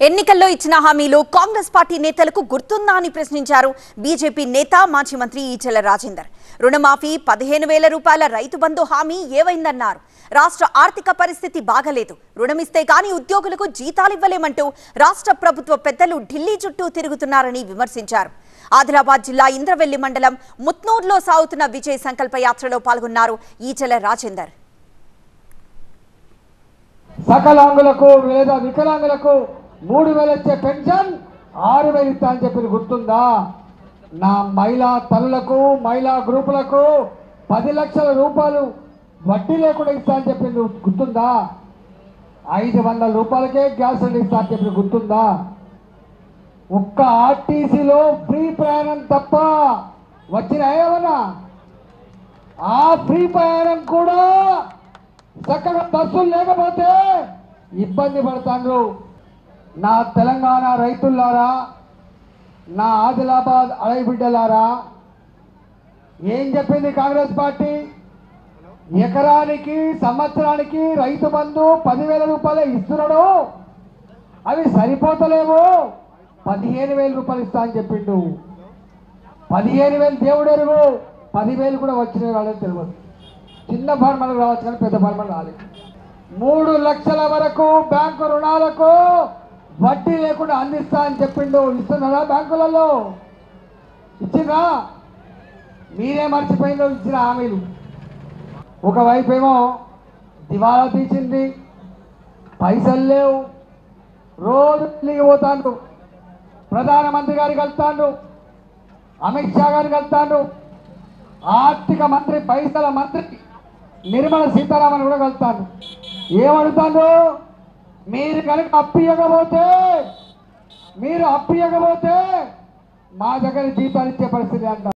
ఎన్నికల్లో ఇచ్చిన హామీలు కాంగ్రెస్ పార్టీ నేతలకు గుర్తుందా అని ప్రశ్నించారు బీజేపీ నేత మాజీ మంత్రి ఈచెల రాజేందర్ రుణమాఫీ పదిహేను వేల రూపాయల రైతు బంధు హామీ ఏవైందన్నారు రాష్ట్ర ఆర్థిక పరిస్థితి బాగలేదు రుణమిస్తే కానీ ఉద్యోగులకు జీతాలు ఇవ్వలేమంటూ రాష్ట్ర ప్రభుత్వ పెద్దలు ఢిల్లీ చుట్టూ తిరుగుతున్నారని విమర్శించారు ఆదిలాబాద్ జిల్లా ఇంద్రవెల్లి మండలం ముత్నూరులో సాగుతున్న విజయ్ సంకల్ప యాత్రలో పాల్గొన్నారు ఈచెల రాజేందర్ సకలాంగులకు లేదా వికలాంగులకు మూడు వేలు వచ్చే పెన్షన్ ఆరు వేలు ఇస్తా అని చెప్పి గుర్తుందా నా మహిళా తల్లులకు మహిళా గ్రూపులకు పది లక్షల రూపాయలు వడ్డీ లేకుండా ఇస్తా అని చెప్పి గుర్తుందా ఐదు వందల రూపాయలకే గ్యాస్ సిలిండర్ ఇస్తా అని చెప్పి గుర్తుందా ఒక్క ఆర్టీసీలో ఫ్రీ ప్రయాణం తప్ప వచ్చిన ఏమన్నా ఆ ఫ్రీ ప్రయాణం కూడా చక్కగా బస్సులు లేకపోతే ఇబ్బంది పడతాండ్రు నా తెలంగాణ రైతులారా నా ఆదిలాబాద్ అడవి బిడ్డలారా ఏం చెప్పింది కాంగ్రెస్ పార్టీ ఎకరానికి సంవత్సరానికి రైతు బంధు పదివేల రూపాయలు ఇస్తున్నాడు అవి సరిపోతలేవు పదిహేను వేల రూపాయలు ఇస్తా అని చెప్పిండు పదిహేను వేలు దేవుడు ఎరుగు పదివేలు కూడా వచ్చిన వాళ్ళని తెలియదు చిన్న ఫార్మర్లకు రావచ్చు కానీ పెద్ద ఫార్మర్ రాలేదు మూడు లక్షల వరకు బ్యాంకు రుణాలకు వడ్డీ లేకుండా అందిస్తా అని చెప్పిండు ఇస్తున్నారా బ్యాంకులలో ఇచ్చిందా మీరే మర్చిపోయిందో ఇచ్చిన హామీలు ఒకవైపు ఏమో దివాలా తీసింది పైసలు లేవు రోజు ఢిల్లీకి పోతాండు ప్రధానమంత్రి గారికి వెళ్తాండు అమిత్ షా గారికి వెళ్తాండు ఆర్థిక మంత్రి పైసల మంత్రి నిర్మల సీతారామన్ కూడా వెళ్తాను ఏమడుగుతాను మీరు కనుక అప్పియకపోతే మీరు అప్పియకపోతే మా దగ్గర జీతాలు ఇచ్చే పరిస్థితి అంట